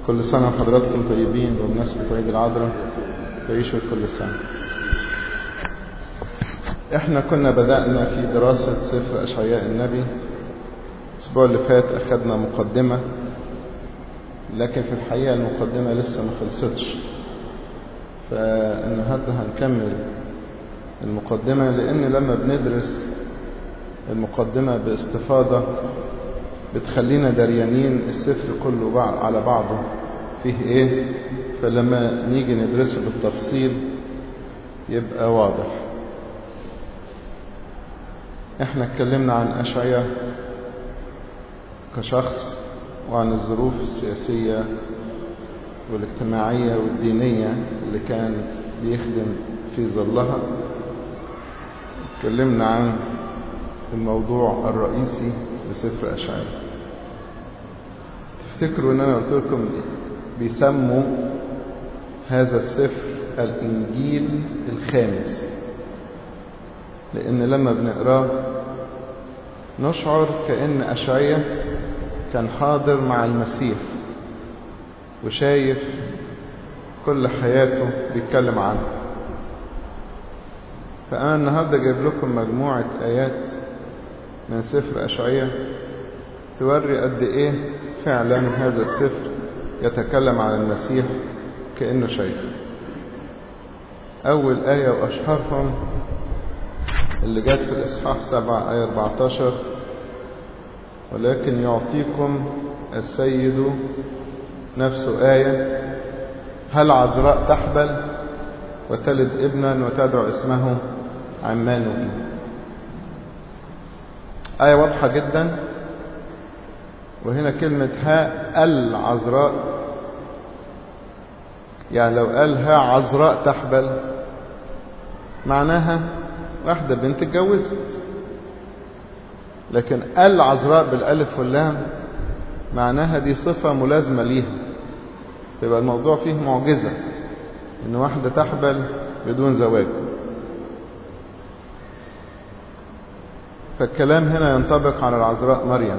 كل سنة وحضراتكم طيبين بمناسبة عيد العذراء تعيشوا كل سنة احنا كنا بدأنا في دراسة سفر أشعياء النبي الأسبوع اللي فات أخذنا مقدمة لكن في الحقيقة المقدمة لسه ما خلصتش فالنهاردة هنكمل المقدمة لأن لما بندرس المقدمة باستفاضة بتخلينا دريانين السفر كله على بعضه فيه ايه فلما نيجي ندرسه بالتفصيل يبقى واضح احنا اتكلمنا عن أشعية كشخص وعن الظروف السياسية والاجتماعية والدينية اللي كان بيخدم في ظلها اتكلمنا عن الموضوع الرئيسي لسفر أشعياء تفتكروا ان انا قلت لكم بيسموا هذا السفر الانجيل الخامس لان لما بنقراه نشعر كأن أشعية كان حاضر مع المسيح وشايف كل حياته بيتكلم عنه فأنا النهاردة جايب لكم مجموعة آيات من سفر أشعية توري قد إيه فعلا هذا السفر يتكلم عن المسيح كأنه شايفه أول آية وأشهرهم اللي جت في الإصحاح 7 آية 14 ولكن يعطيكم السيد نفسه آية هل عذراء تحبل وتلد ابنا وتدعو اسمه عمانوئيل آية واضحة جدا وهنا كلمة ها العذراء يعني لو قال ها عذراء تحبل معناها واحدة بنت اتجوزت لكن العذراء بالالف واللام معناها دي صفة ملازمة ليها يبقى الموضوع فيه معجزة ان واحدة تحبل بدون زواج فالكلام هنا ينطبق على العذراء مريم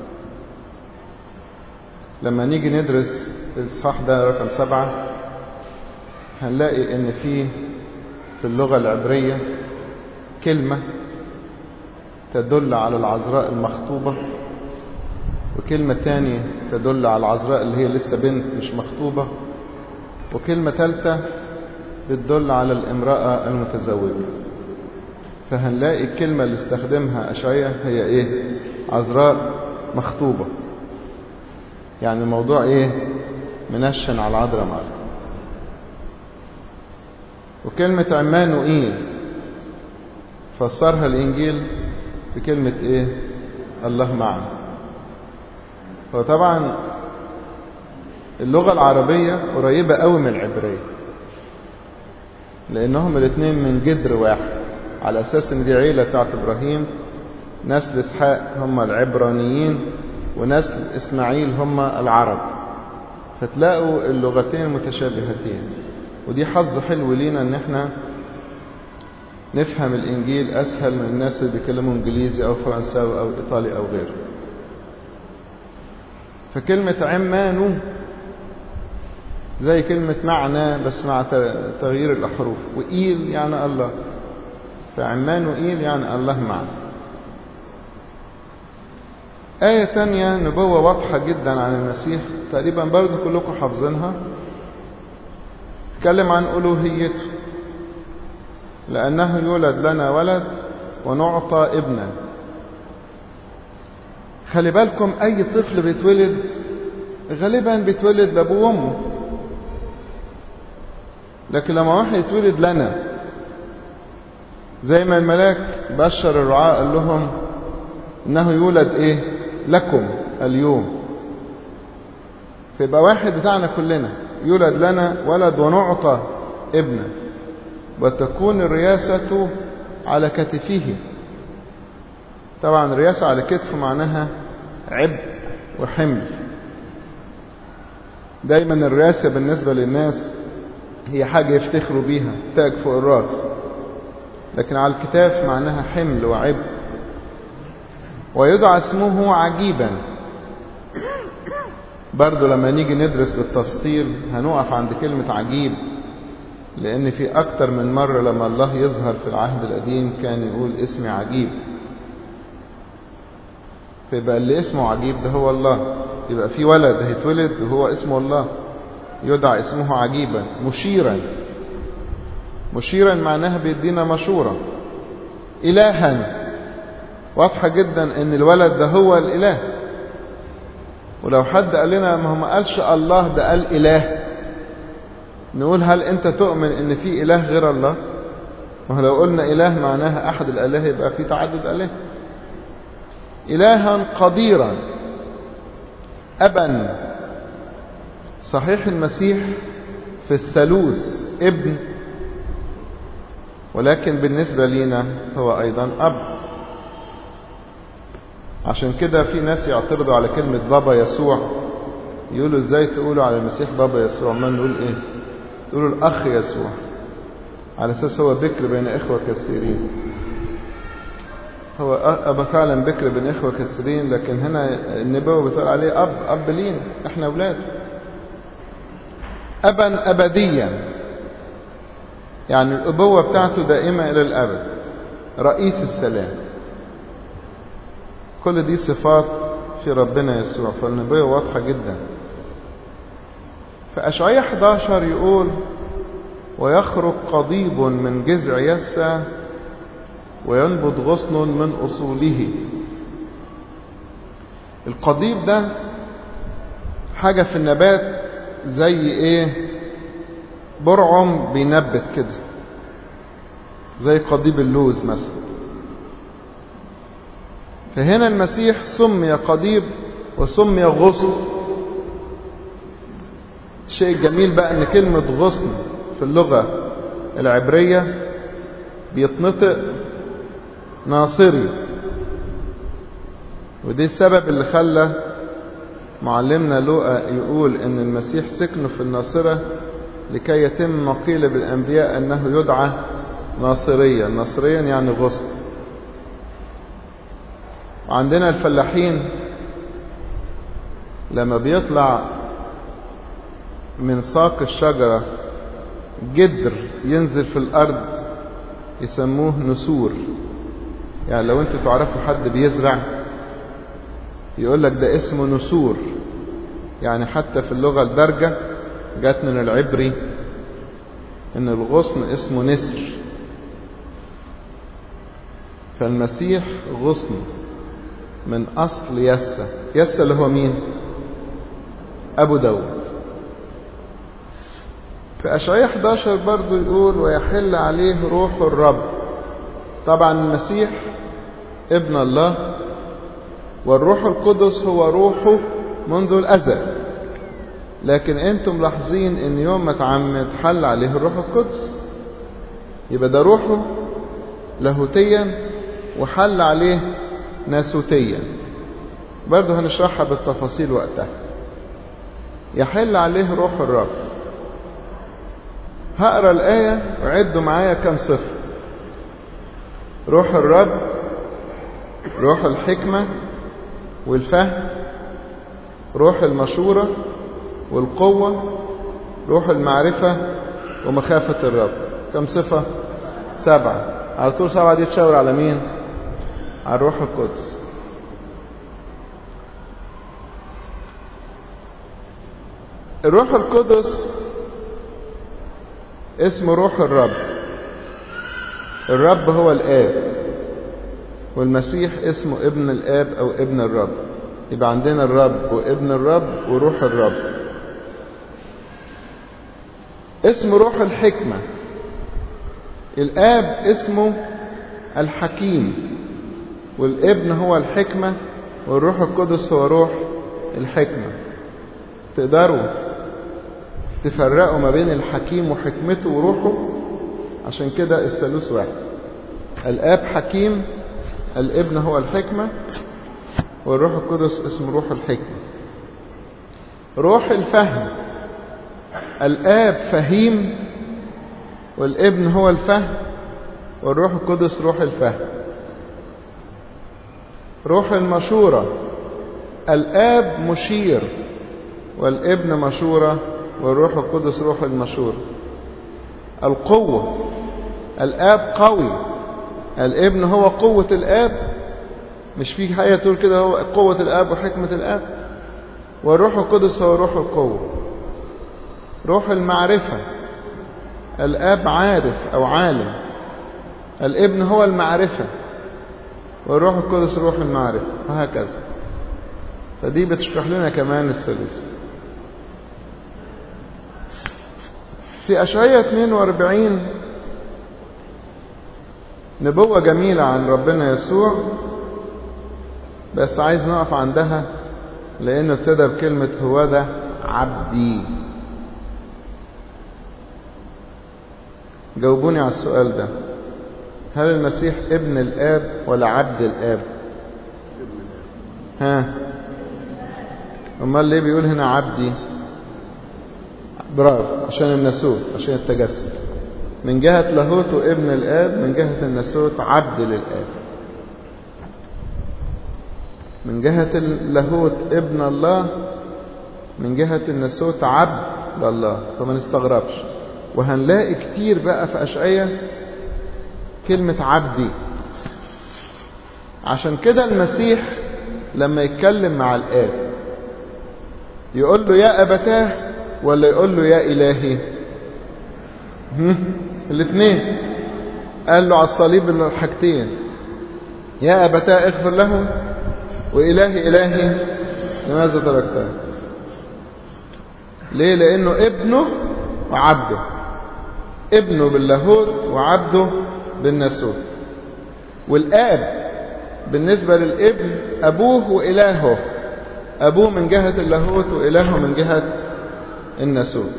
لما نيجي ندرس الإصحاح ده رقم سبعة هنلاقي ان فيه في اللغة العبرية كلمة تدل على العذراء المخطوبة وكلمة تانية تدل على العذراء اللي هي لسه بنت مش مخطوبة وكلمة ثالثة بتدل على الامرأة المتزوجة فهنلاقي الكلمة اللي استخدمها أشعية هي ايه عذراء مخطوبة يعني الموضوع ايه منشن على العذراء مريم وكلمة عمانوئيل فسرها الإنجيل بكلمة إيه الله معنا وطبعا اللغة العربية قريبة قوي من العبرية لأنهم الاثنين من جدر واحد على أساس إن دي عيلة بتاعت إبراهيم نسل إسحاق هم العبرانيين ونسل إسماعيل هم العرب فتلاقوا اللغتين متشابهتين ودي حظ حلو لينا إن احنا نفهم الإنجيل أسهل من الناس اللي بيتكلموا إنجليزي أو فرنساوي أو إيطالي أو غيره فكلمة عمانو زي كلمة معنى بس مع تغيير الأحرف وإيل يعني الله فعمانو إيل يعني الله معنا آية تانية نبوة واضحة جدا عن المسيح تقريبا برضو كلكم حافظينها تكلم عن ألوهيته لأنه يولد لنا ولد ونعطى ابنا خلي بالكم أي طفل بيتولد غالبا بيتولد لأبوه وأمه لكن لما واحد يتولد لنا زي ما الملاك بشر الرعاة قال لهم إنه يولد إيه لكم اليوم فيبقى واحد بتاعنا كلنا يولد لنا ولد ونعطى ابنا وتكون الرياسة على كتفه طبعا الرياسة على كتفه معناها عبء وحمل دايما الرياسة بالنسبة للناس هي حاجة يفتخروا بيها تاج فوق الراس لكن على الكتاف معناها حمل وعبء ويدعى اسمه عجيبا برضو لما نيجي ندرس بالتفصيل هنقف عند كلمة عجيب لأن في أكتر من مرة لما الله يظهر في العهد القديم كان يقول اسمي عجيب فيبقى اللي اسمه عجيب ده هو الله يبقى في ولد هيتولد وهو اسمه الله يدعى اسمه عجيبا مشيرا مشيرا معناها بيدينا مشورة إلها واضحة جدا ان الولد ده هو الإله ولو حد قال لنا ما هو ما قالش الله ده قال إله نقول هل أنت تؤمن إن في إله غير الله وهو لو قلنا إله معناها أحد الآلهة يبقى في تعدد آلهة إلها قديرا أبا صحيح المسيح في الثالوث ابن ولكن بالنسبة لنا هو أيضا أب عشان كده في ناس يعترضوا على كلمة بابا يسوع يقولوا ازاي تقولوا على المسيح بابا يسوع ما نقول ايه يقولوا الأخ يسوع على أساس هو بكر بين إخوة كثيرين هو أبا فعلا بكر بين إخوة كثيرين لكن هنا النبوة بتقول عليه أب أب لينا إحنا أولاد أبا أبديا يعني الأبوة بتاعته دائمة إلى الأبد رئيس السلام كل دي صفات في ربنا يسوع فالنبوة واضحة جدا فأشعية 11 يقول ويخرج قضيب من جذع يسى وينبض غصن من أصوله القضيب ده حاجة في النبات زي ايه برعم بينبت كده زي قضيب اللوز مثلا فهنا المسيح سمي قضيب وسمي غصن الشيء الجميل بقى ان كلمة غصن في اللغة العبرية بيتنطق ناصري ودي السبب اللي خلى معلمنا لوقا يقول ان المسيح سكنه في الناصرة لكي يتم ما قيل بالانبياء انه يدعى ناصريا ناصريا يعني غصن وعندنا الفلاحين لما بيطلع من ساق الشجرة جدر ينزل في الأرض يسموه نسور يعني لو انتوا تعرفوا حد بيزرع يقول لك ده اسمه نسور يعني حتى في اللغة الدارجة جات من العبري ان الغصن اسمه نسر فالمسيح غصن من أصل يسى يسى اللي هو مين أبو داود في أشعية 11 برضو يقول ويحل عليه روح الرب طبعا المسيح ابن الله والروح القدس هو روحه منذ الأزل لكن انتم ملاحظين ان يوم ما اتعمد حل عليه الروح القدس يبقى ده روحه لاهوتيا وحل عليه ناسوتيا برضه هنشرحها بالتفاصيل وقتها يحل عليه روح الرب هقرا الآية وعدوا معايا كم صفر روح الرب روح الحكمة والفهم روح المشورة والقوة روح المعرفة ومخافة الرب كم صفة سبعة على طول سبعة دي تشاور على مين على الروح القدس الروح القدس اسمه روح الرب الرب هو الآب والمسيح اسمه ابن الآب أو ابن الرب يبقى عندنا الرب وابن الرب وروح الرب اسم روح الحكمة الآب اسمه الحكيم والابن هو الحكمة والروح القدس هو روح الحكمة تقدروا تفرقوا ما بين الحكيم وحكمته وروحه عشان كده الثالوث واحد الآب حكيم الابن هو الحكمة والروح القدس اسمه روح الحكمة روح الفهم الآب فهيم والابن هو الفهم والروح القدس روح الفهم روح المشورة الآب مشير والابن مشورة والروح القدس روح المشورة القوة الآب قوي الابن هو قوة الآب مش في حاجة تقول كده هو قوة الآب وحكمة الآب والروح القدس هو روح القوة روح المعرفة الآب عارف أو عالم الابن هو المعرفة والروح القدس روح المعرفة وهكذا فدي بتشرح لنا كمان الثالوث في أشعية 42 نبوة جميلة عن ربنا يسوع بس عايز نقف عندها لأنه ابتدى بكلمة هو ده عبدي جاوبوني على السؤال ده هل المسيح ابن الآب ولا عبد الآب ها امال ليه بيقول هنا عبدي برافو عشان الناسوت عشان التجسد من جهة لاهوته ابن الآب من جهة الناسوت عبد للآب من جهة اللاهوت ابن الله من جهة الناسوت عبد لله فما نستغربش وهنلاقي كتير بقى في أشعية كلمة عبدي عشان كده المسيح لما يتكلم مع الآب يقول له يا أبتاه ولا يقول له يا إلهي الاثنين قال له على الصليب الحاجتين يا أبتاه اغفر لهم وإلهي إلهي لماذا تركتها ليه لأنه ابنه وعبده ابنه باللاهوت وعبده بالناسوت والآب بالنسبة للابن أبوه وإلهه أبوه من جهة اللاهوت وإلهه من جهة الناسوت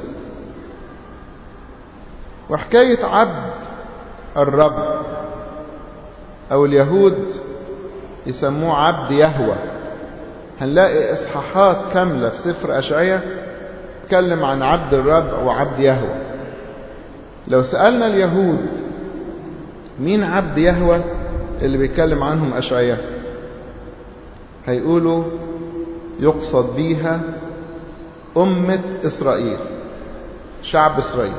وحكاية عبد الرب أو اليهود يسموه عبد يهوى هنلاقي إصحاحات كاملة في سفر أشعية تكلم عن عبد الرب أو عبد يهوى لو سألنا اليهود مين عبد يهوى اللي بيتكلم عنهم أشعية هيقولوا يقصد بيها أمة إسرائيل شعب إسرائيل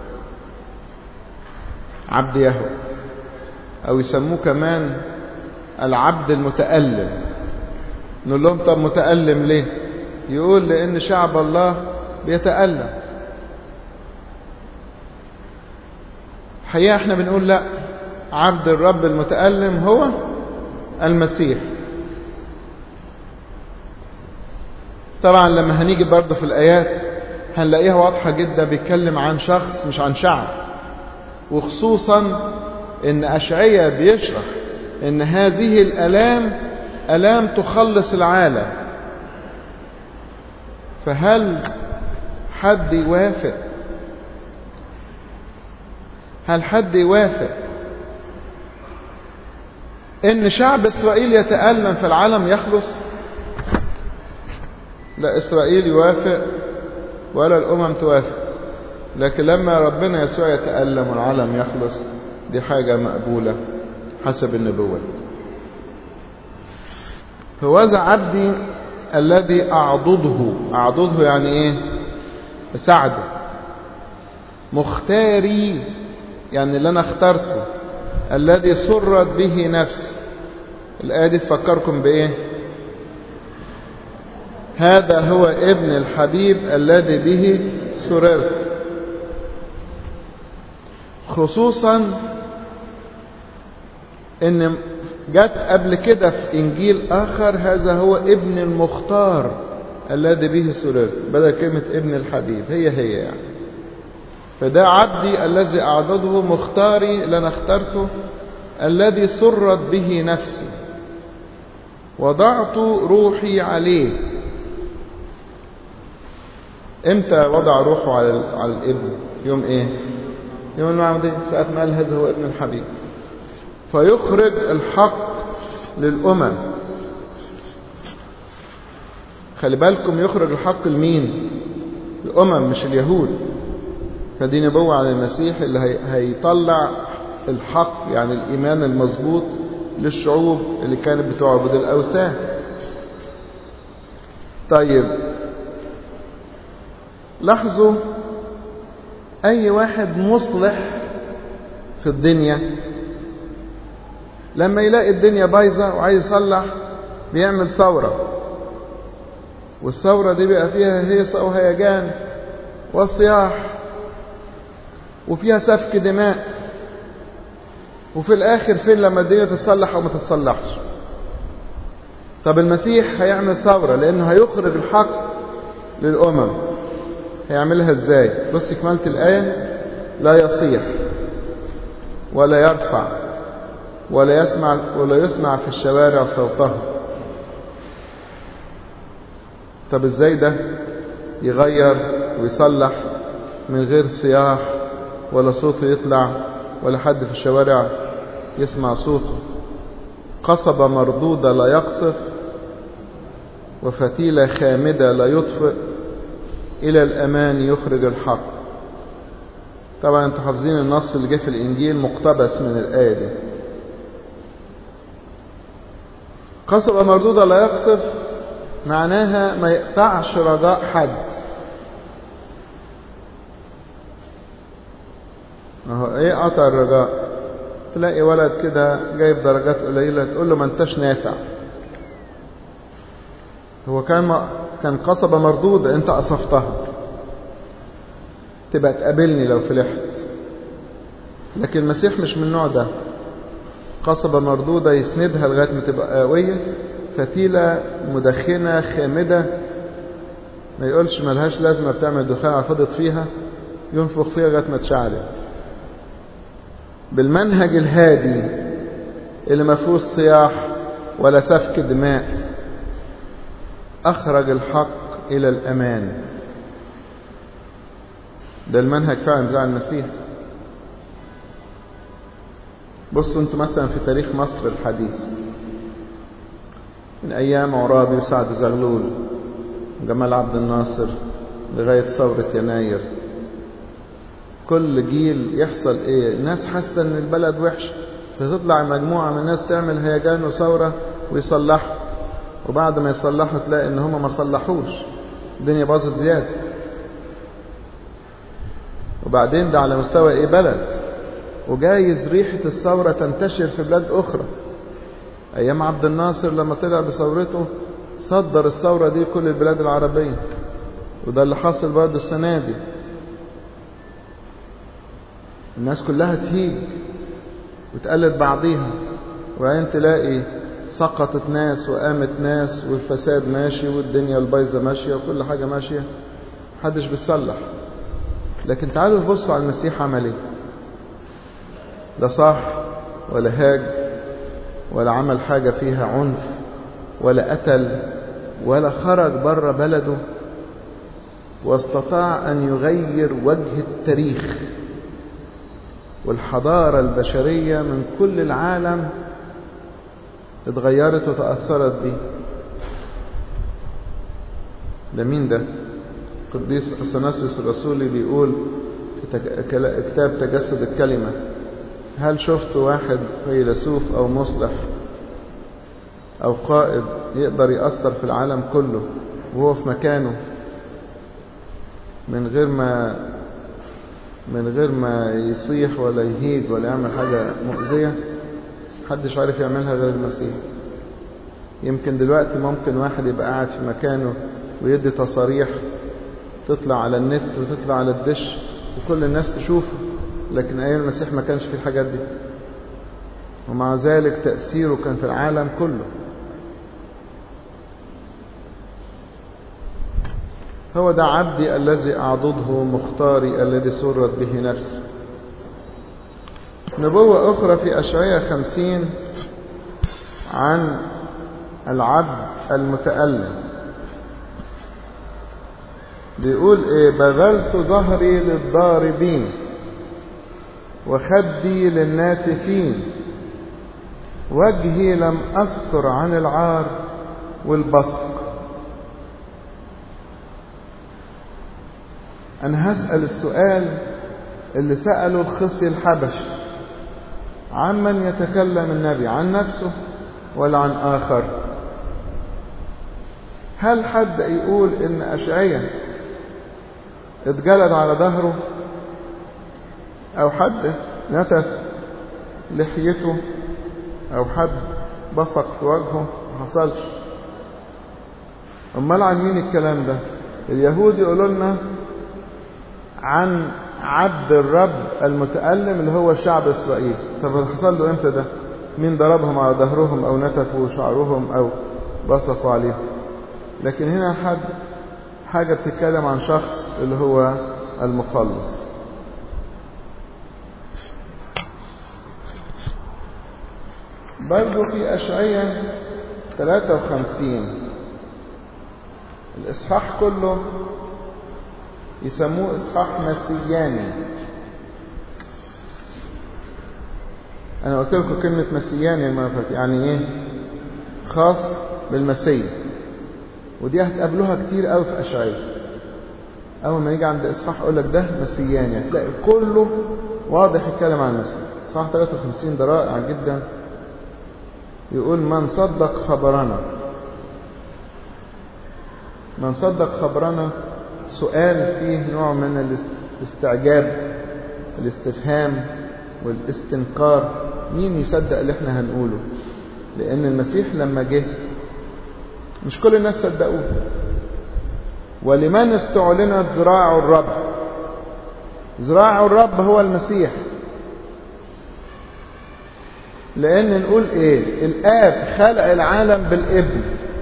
عبد يهوى أو يسموه كمان العبد المتألم نقول لهم طب متألم ليه يقول لأن شعب الله بيتألم حقيقة احنا بنقول لا عبد الرب المتألم هو المسيح طبعا لما هنيجي برضه في الآيات هنلاقيها واضحة جدا بيتكلم عن شخص مش عن شعب وخصوصا ان أشعية بيشرح ان هذه الألام ألام تخلص العالم فهل حد يوافق هل حد يوافق ان شعب اسرائيل يتألم في العالم يخلص لا اسرائيل يوافق ولا الامم توافق لكن لما ربنا يسوع يتألم والعالم يخلص دي حاجة مقبولة حسب النبوات هوذا عبدي الذي أعضده أعضده يعني إيه أساعده مختاري يعني اللي أنا اخترته الذي سرت به نفسي الآية دي تفكركم بإيه هذا هو ابن الحبيب الذي به سررت خصوصا ان جت قبل كده في انجيل اخر هذا هو ابن المختار الذي به سررت بدل كلمة ابن الحبيب هي هي يعني فده عبدي الذي أعضده مختاري اللي أنا اخترته الذي سرت به نفسي وضعت روحي عليه امتى وضع روحه على على الابن يوم ايه يوم المعمودية ساعة ما قال هذا هو ابن الحبيب فيخرج الحق للأمم خلي بالكم يخرج الحق لمين الأمم مش اليهود فدي نبوة عن المسيح اللي هي هيطلع الحق يعني الإيمان المظبوط للشعوب اللي كانت بتعبد الأوثان طيب لاحظوا أي واحد مصلح في الدنيا لما يلاقي الدنيا بايظة وعايز يصلح بيعمل ثورة والثورة دي بيبقى فيها هيصة وهيجان وصياح وفيها سفك دماء وفي الآخر فين لما الدنيا تتصلح أو ما تتصلحش طب المسيح هيعمل ثورة لأنه هيخرج الحق للأمم هيعملها ازاي بص كمالة الآية لا يصيح ولا يرفع ولا يسمع ولا يسمع في الشوارع صوته طب ازاي ده يغير ويصلح من غير صياح ولا صوته يطلع ولا حد في الشوارع يسمع صوته قصبة مردودة لا يقصف وفتيلة خامدة لا يطفئ إلى الأمان يخرج الحق طبعا انتوا حافظين النص اللي جه في الإنجيل مقتبس من الآية دي قصبة مردودة لا يقصف معناها ما يقطعش رجاء حد ما هو ايه قطع الرجاء تلاقي ولد كده جايب درجات قليلة تقول له ما انتش نافع هو كان ما كان قصبة مردودة انت قصفتها تبقى تقابلني لو فلحت لكن المسيح مش من النوع ده قصبة مردودة يسندها لغاية ما تبقى قوية فتيلة مدخنة خامدة ما يقولش ملهاش لازمة بتعمل دخان على فضت فيها ينفخ فيها لغاية ما تشعل بالمنهج الهادي اللي ما فيهوش صياح ولا سفك دماء أخرج الحق إلى الأمان ده المنهج فعلا بتاع المسيح بصوا انتوا مثلا في تاريخ مصر الحديث من أيام عرابي وسعد زغلول وجمال عبد الناصر لغاية ثورة يناير كل جيل يحصل ايه الناس حاسة ان البلد وحش فتطلع مجموعة من الناس تعمل هيجان وثورة ويصلحوا وبعد ما يصلحوا تلاقي ان هم ما صلحوش الدنيا باظت زيادة وبعدين ده على مستوى ايه بلد وجايز ريحة الثورة تنتشر في بلاد اخرى ايام عبد الناصر لما طلع بثورته صدر الثورة دي كل البلاد العربية وده اللي حاصل برضه السنة دي الناس كلها تهيج وتقلد بعضيها وبعدين تلاقي سقطت ناس وقامت ناس والفساد ماشي والدنيا البايظه ماشيه وكل حاجه ماشيه محدش بتصلح لكن تعالوا نبصوا على المسيح عمل ايه لا صاح ولا هاج ولا عمل حاجه فيها عنف ولا قتل ولا خرج بره بلده واستطاع ان يغير وجه التاريخ والحضارة البشرية من كل العالم اتغيرت وتأثرت بيه ده مين ده قديس أثناسيوس الرسولي بيقول في كتاب تجسد الكلمة هل شفت واحد فيلسوف أو مصلح أو قائد يقدر يأثر في العالم كله وهو في مكانه من غير ما من غير ما يصيح ولا يهيج ولا يعمل حاجة مؤذية محدش عارف يعملها غير المسيح يمكن دلوقتي ممكن واحد يبقى قاعد في مكانه ويدي تصاريح تطلع على النت وتطلع على الدش وكل الناس تشوفه لكن أيام المسيح ما كانش في الحاجات دي ومع ذلك تأثيره كان في العالم كله هو ده عبدي الذي أعضده مختاري الذي سرت به نفسي نبوة أخرى في أشعية خمسين عن العبد المتألم بيقول إيه بذلت ظهري للضاربين وخدي للناتفين وجهي لم أستر عن العار والبصق أنا هسأل السؤال اللي سأله الخصي الحبش عمن يتكلم النبي عن نفسه ولا عن آخر هل حد يقول إن أشعية اتجلد على ظهره او حد نتف لحيته او حد بصق في وجهه ما حصلش امال عن مين الكلام ده اليهود يقولوا لنا عن عبد الرب المتألم اللي هو شعب إسرائيل طب حصل له امتى ده مين ضربهم على ظهرهم أو نتفوا شعرهم أو بصقوا عليهم لكن هنا حد حاجة بتتكلم عن شخص اللي هو المخلص برضو في أشعية 53 الإصحاح كله يسموه إصحاح مسياني أنا قلت لكم كلمة مسياني المرة يعني إيه خاص بالمسيح ودي هتقابلوها كتير قوي في أشعية أول ما يجي عند إصحاح يقول لك ده مسياني هتلاقي كله واضح يتكلم عن المسيح إصحاح 53 ده رائع جدا يقول من صدق خبرنا من صدق خبرنا سؤال فيه نوع من الاستعجاب الاستفهام والاستنكار مين يصدق اللي احنا هنقوله لان المسيح لما جه مش كل الناس صدقوه ولمن استعلنت ذراع الرب ذراع الرب هو المسيح لان نقول ايه الاب خلق العالم بالابن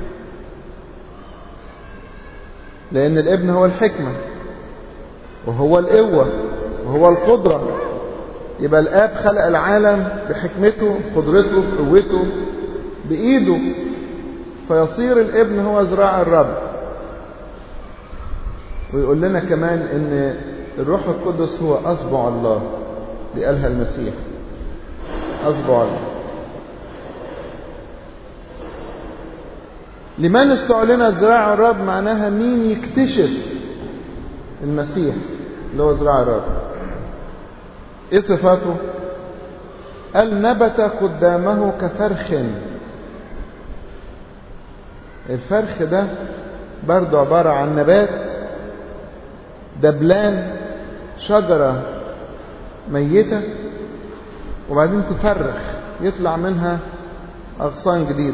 لأن الابن هو الحكمة وهو القوة وهو القدرة يبقى الآب خلق العالم بحكمته بقدرته بقوته بإيده فيصير الابن هو ذراع الرب ويقول لنا كمان ان الروح القدس هو أصبع الله دي قالها المسيح أصبع الله لمن استعلنت ذراع الرب معناها مين يكتشف المسيح اللي هو ذراع الرب ايه صفاته قال نبت قدامه كفرخ الفرخ ده برضه عبارة عن نبات دبلان شجرة ميتة وبعدين تفرخ يطلع منها أغصان جديدة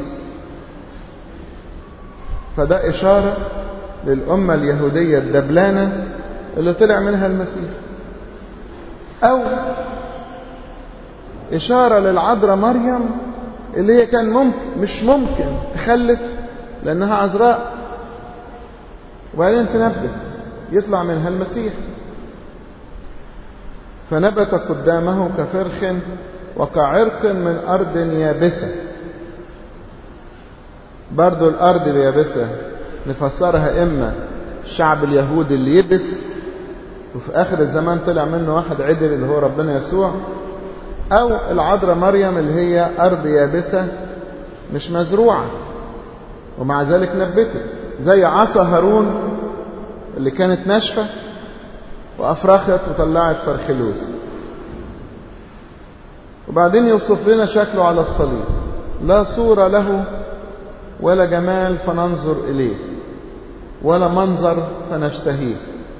فده إشارة للأمة اليهودية الدبلانة اللي طلع منها المسيح أو إشارة للعذراء مريم اللي هي كان ممكن مش ممكن تخلف لأنها عذراء وبعدين تنبت يطلع منها المسيح فنبت قدامه كفرخ وكعرق من أرض يابسة برضو الأرض اليابسة نفسرها إما الشعب اليهودي اللي يبس وفي آخر الزمان طلع منه واحد عدل اللي هو ربنا يسوع أو العذراء مريم اللي هي أرض يابسة مش مزروعة ومع ذلك نبتت زي عصا هارون اللي كانت ناشفة وأفرخت وطلعت فرخلوس وبعدين يوصف لنا شكله على الصليب لا صورة له ولا جمال فننظر إليه ولا منظر فنشتهيه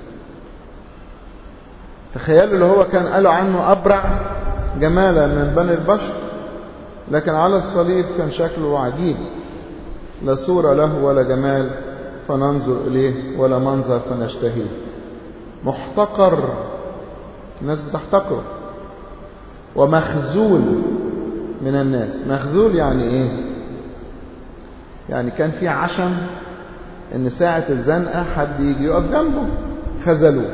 تخيلوا اللي هو كان قالوا عنه أبرع جمالا من بني البشر لكن على الصليب كان شكله عجيب لا صورة له ولا جمال فننظر إليه ولا منظر فنشتهيه محتقر الناس بتحتقره ومخزول من الناس مخزول يعني ايه يعني كان في عشم ان ساعة الزنقة حد يجي يقف جنبه خذلوه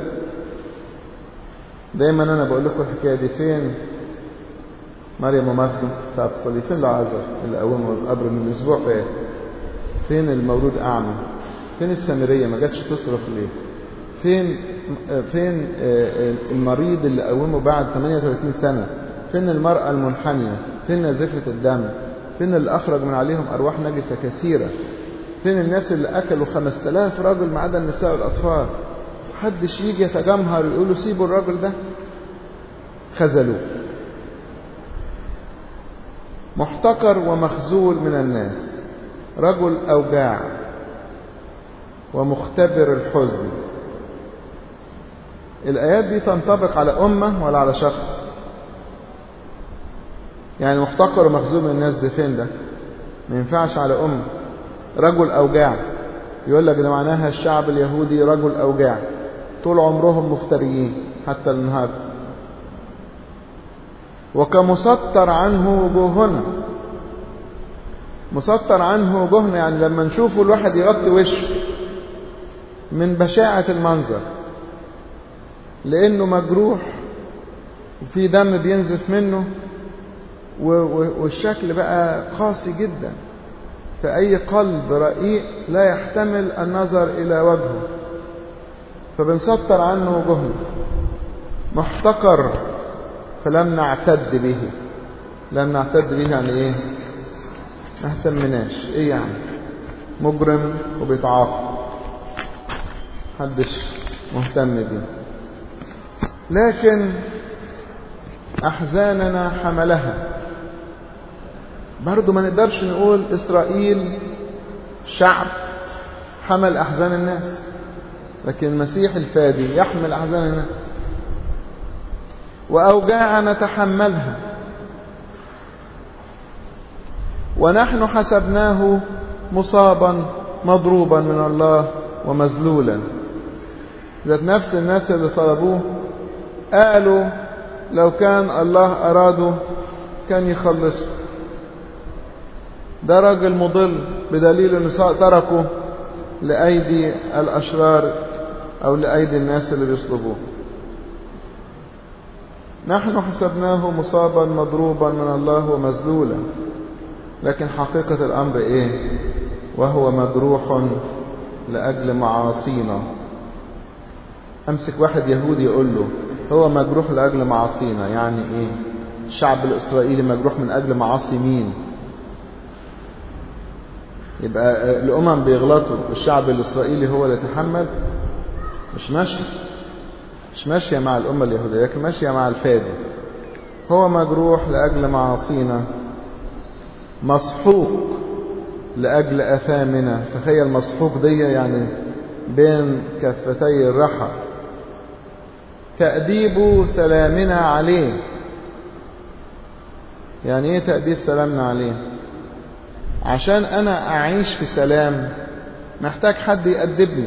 دايما انا بقول لكم الحكاية دي فين مريم ومرثا بتاعت الصليب فين العذر اللي قومه القبر من اسبوع فات فين المولود اعمى فين السامرية ما جاتش تصرف ليه فين فين المريض اللي قومه بعد 38 سنة فين المرأة المنحنية فين نزفة الدم فين اللي أخرج من عليهم أرواح نجسة كثيرة فين الناس اللي أكلوا 5000 رجل ما عدا النساء والأطفال محدش يجي يتجمهر يقولوا سيبوا الراجل ده خذلوه محتقر ومخزول من الناس رجل أوجاع ومختبر الحزن الآيات دي تنطبق على أمة ولا على شخص يعني محتقر ومخزوم الناس دي فين ده ما ينفعش على أمة رجل أوجاع يقول لك ده معناها الشعب اليهودي رجل أوجاع طول عمرهم مفتريين حتى النهارده وكمسطر عنه وجوهنا مسطر عنه وجوهنا يعني لما نشوفه الواحد يغطي وشه من بشاعة المنظر لأنه مجروح وفي دم بينزف منه والشكل بقى قاسي جدا فأي قلب رقيق لا يحتمل النظر إلى وجهه فبنسطر عنه وجهنا محتقر فلم نعتد به لم نعتد به يعني ايه ما اهتمناش ايه يعني مجرم وبيتعاقب محدش مهتم بيه لكن احزاننا حملها برضو ما نقدرش نقول اسرائيل شعب حمل احزان الناس لكن المسيح الفادي يحمل احزان الناس وأوجاع نتحملها ونحن حسبناه مصابا مضروبا من الله ومذلولا ذات نفس الناس اللي صلبوه قالوا لو كان الله أراده كان يخلصه ده راجل مضل بدليل انه تركه لأيدي الأشرار أو لأيدي الناس اللي بيصلبوه نحن حسبناه مصابا مضروبا من الله ومذلولا لكن حقيقة الأمر إيه وهو مجروح لأجل معاصينا أمسك واحد يهودي يقول له هو مجروح لأجل معاصينا يعني إيه الشعب الإسرائيلي مجروح من أجل معاصي مين يبقى الأمم بيغلطوا الشعب الإسرائيلي هو اللي يتحمل مش ماشي مش ماشية مع الأمة اليهودية لكن ماشية مع الفادي هو مجروح لأجل معاصينا مسحوق لأجل أثامنا تخيل مسحوق دي يعني بين كفتي الرحى تأديب سلامنا عليه يعني ايه تأديب سلامنا عليه عشان انا اعيش في سلام محتاج حد يأدبني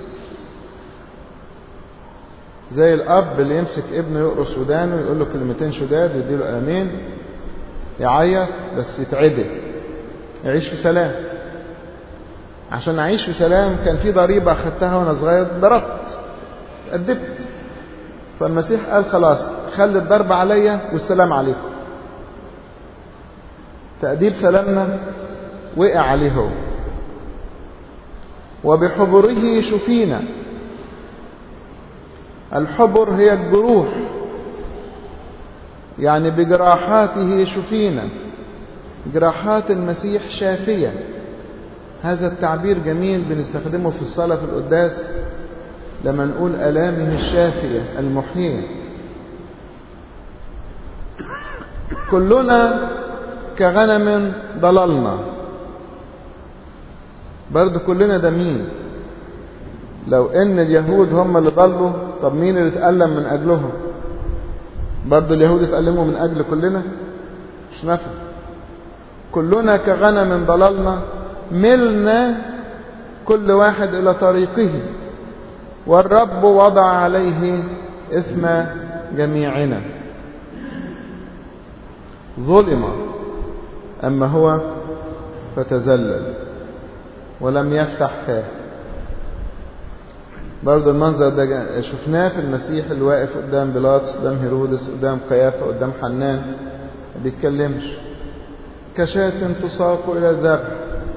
زي الاب اللي يمسك ابنه يقرص ودانه ويقول له كلمتين شداد ويديله قلمين يعيط بس يتعدل يعيش في سلام عشان اعيش في سلام كان في ضريبه اخدتها وانا صغير ضربت ادبت فالمسيح قال خلاص خلي الضرب عليا والسلام عليكم تأديب سلامنا وقع عليه هو وبحبره شفينا الحبر هي الجروح يعني بجراحاته شفينا جراحات المسيح شافية هذا التعبير جميل بنستخدمه في الصلاة في القداس لما نقول ألامه الشافية المحيية كلنا كغنم ضللنا برضو كلنا ده مين لو ان اليهود هم اللي ضلوا طب مين اللي اتألم من اجلهم برضو اليهود اتألموا من اجل كلنا مش نفع كلنا كغنم ضللنا ملنا كل واحد الى طريقه والرب وضع عليه اثم جميعنا ظلم اما هو فتذلل ولم يفتح فاه برضه المنظر ده شفناه في المسيح اللي واقف قدام بيلاطس قدام هيرودس قدام قيافة قدام حنان ما بيتكلمش كشاة تساق إلى الذبح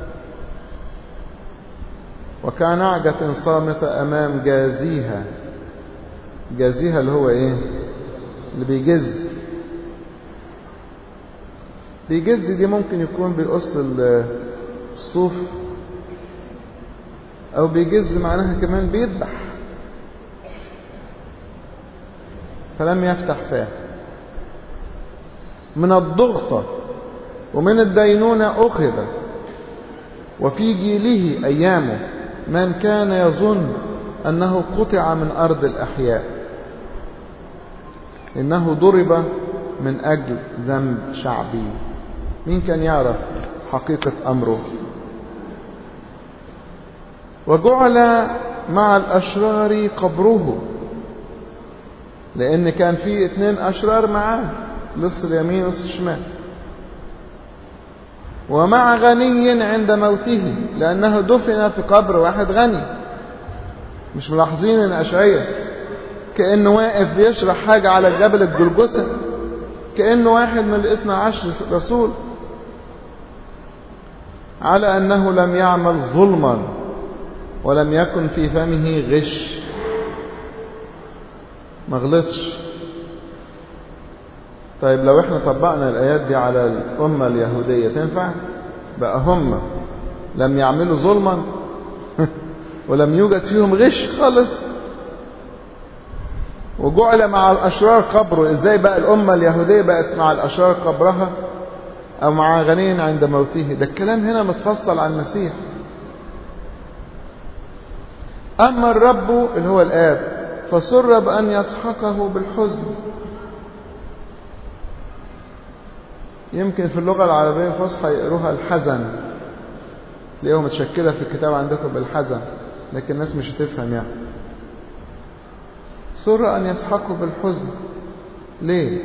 وكنعجة صامتة أمام جازيها جازيها اللي هو إيه اللي بيجز بيجز دي ممكن يكون بيقص الصوف أو بيجز معناها كمان بيذبح فلم يفتح فاه من الضغطة ومن الدينونة أخذ وفي جيله أيامه من كان يظن أنه قطع من أرض الأحياء إنه ضرب من أجل ذنب شعبي مين كان يعرف حقيقة أمره وجعل مع الأشرار قبره لأن كان في اتنين أشرار معاه لص اليمين ولص الشمال ومع غني عند موته لأنه دفن في قبر واحد غني مش ملاحظين ان أشعية كأنه واقف بيشرح حاجة على جبل الجلجسة كأنه واحد من الاثنى عشر رسول على أنه لم يعمل ظلما ولم يكن في فمه غش ما غلطش طيب لو احنا طبقنا الآيات دي على الأمة اليهودية تنفع بقى هم لم يعملوا ظلما ولم يوجد فيهم غش خالص وجعل مع الأشرار قبره ازاي بقى الأمة اليهودية بقت مع الأشرار قبرها أو مع غني عند موته ده الكلام هنا متفصل عن المسيح أما الرب اللي هو الآب فسر بأن يسحقه بالحزن يمكن في اللغة العربية الفصحى يقروها الحزن تلاقيها متشكلة في الكتاب عندكم بالحزن لكن الناس مش هتفهم يعني سر أن يسحقه بالحزن ليه؟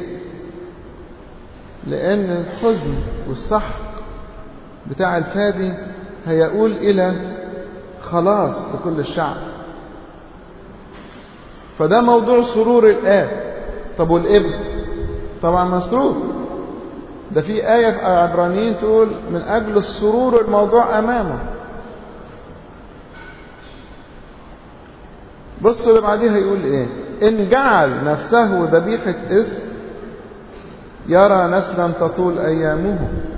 لأن الحزن والسحق بتاع الفادي هيقول إلى خلاص لكل الشعب فده موضوع سرور الآب طب والابن طبعا مسرور ده في آية في عبرانيين تقول من أجل السرور الموضوع أمامه بصوا اللي بعديها يقول إيه إن جعل نفسه ذبيحة إثم يرى نسلا تطول أيامه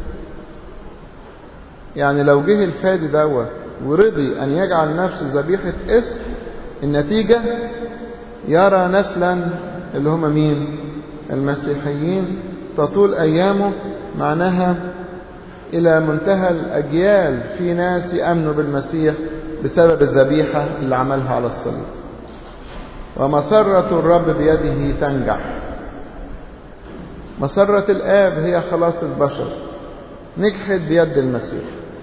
يعني لو جه الفادي دوت ورضي أن يجعل نفسه ذبيحة إثم النتيجة يرى نسلا اللي هم مين المسيحيين تطول أيامه معناها إلى منتهى الأجيال في ناس يأمنوا بالمسيح بسبب الذبيحة اللي عملها على الصليب ومسرة الرب بيده تنجح مسرة الآب هي خلاص البشر نجحت بيد المسيح